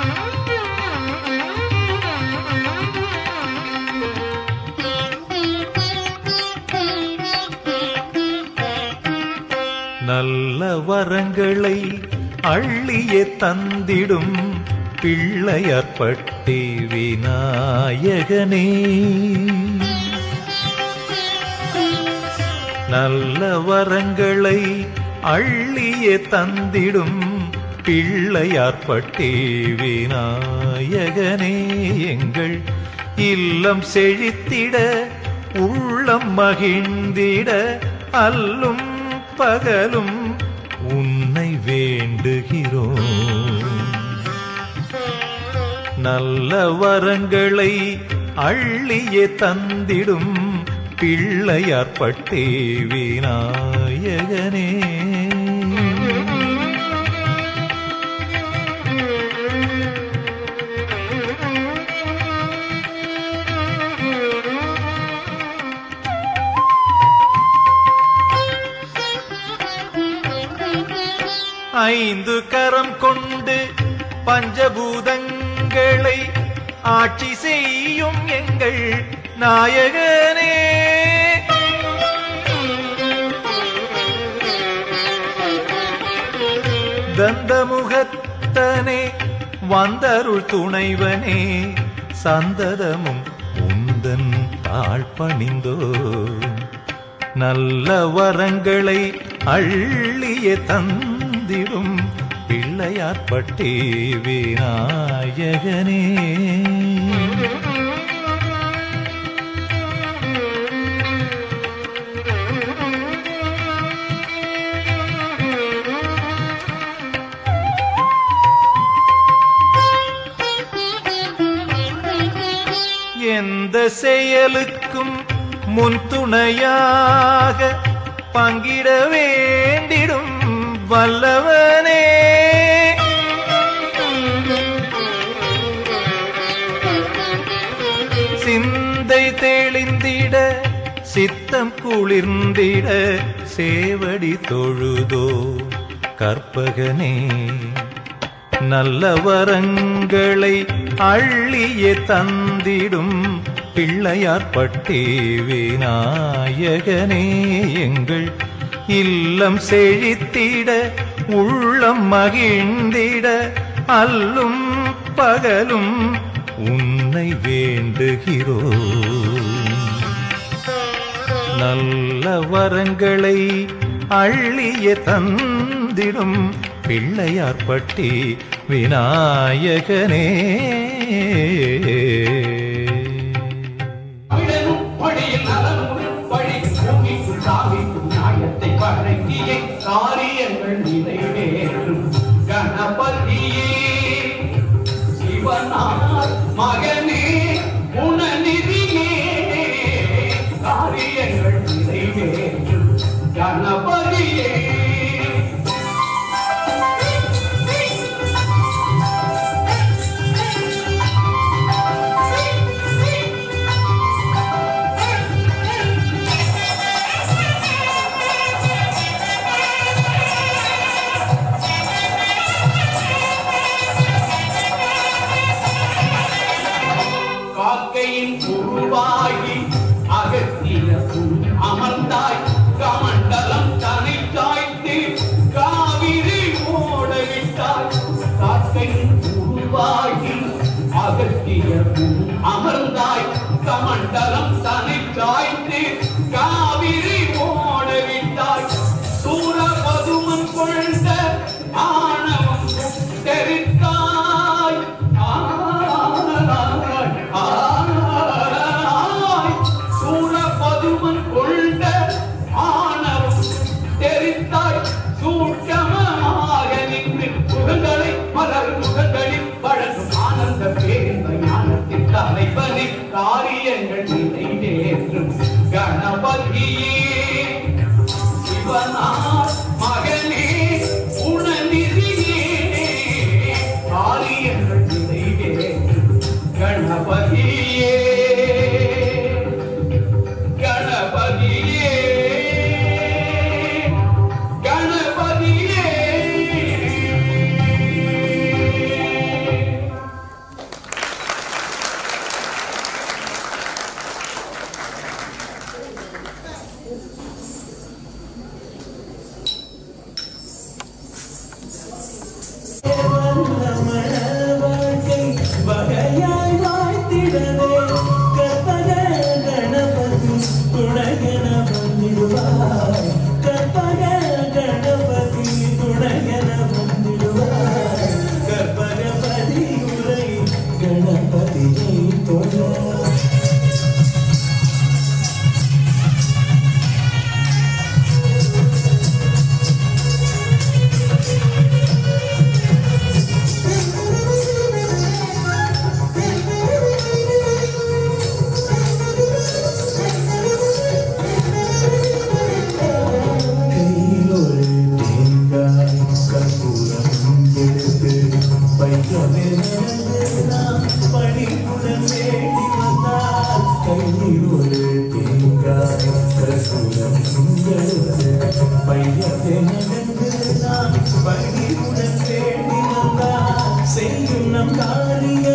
நல்ல வரங்களை அள்ளியே தந்திடும் பிள்ளையார்பட்டி விநாயகனே நல்ல வரங்களை அள்ளியே தந்திடும் பிள்ளையார்பட்டி விநாயகனே எங்கள் இல்லம் செழித்திட உள்ளம் மகிழ்ந்திட அல்லும் பகலும் உன்னை வேண்டுகிறோம் நல்ல வரங்களை அள்ளியே தந்திடும் பிள்ளையார்பட்டி விநாயகனே ஐந்து கரம் கொண்டு பஞ்சபூதங்களை ஆட்சி செய்யும் எங்கள் நாயகனே தந்தமுகத்தனே வந்தருள் துணைவனே சந்ததமும் உந்தன் தாழ் பணிந்தோ நல்ல வரங்களை அள்ளிய தந்திடும் பிள்ளையார்பட்டி விநாயகனே எந்த செயலுக்கும் முன் துணையாக பங்கிட வேண்டிடும் வல்லவனே சிந்தை தெளிந்திட சித்தம் குளிர்ந்திட சேவடி தொழுதோ கற்பகனே நல்ல வரங்களை அள்ளிய தந்திடும் பிள்ளையார்பட்டி விநாயகனே எங்கள் இல்லம் செழித்திட உள்ளம் மகிழ்ந்திட அல்லும் பகலும் உன்னை வேண்டுகிறோம் நல்ல வரங்களை அள்ளிய தந்திடும் பிள்ளையார்பட்டி விநாயகனே தமிழனும் மொழியில் நலனும் வழி பூமிக்கும் சாமிக்கும் நியாயத்தை வழங்கிய காரியங்கள் நிறைவேற்றும் கணபதியே சிவனார் மகனே குணநிதியே காரியங்கள் நிறைவேற்றும் கணபதியே காக்கையின் உருவாகி அகத்திய புல் அமர்ந்தாய் கமண்டலம் தனை தாய்த்து காவிரி ஓடவிட்டாய் காக்கையின் உருவாகி அகத்திய புல் அமர்ந்தாய் கமண்டலம் தனை தாய்த்து காவிரி ஓடவிட்டாய் சூரபதுமன் கொண்ட ஆணவம் தெரித்தாய் சூழபதுமன் கொண்ட ஆணவம் தெரித்தாய் சூட்சமமாக நின்று முகங்களை மலர் முகங்களில் வழங்கும் ஆனந்த பேரிந்த ஞானத்தின் தலைவனி காரியங்கள் நிறைவேற்றும் கணபதியே சிவனார் மகனே உணநிதியே காரியங்கள் நிறைவேற்றும் கணபதியே கணபதியே கணபதியே பஞ்சமே நடந்து நாம் பணிக்குடன் வேண்டி வந்தால் கையில் ஒரு தேங்காய் கற்பூரம் உங்களது பையத்தை நடந்து நாம் பணிக்குடன் வேண்டி வந்தால் செய்யும் நம் காரியம்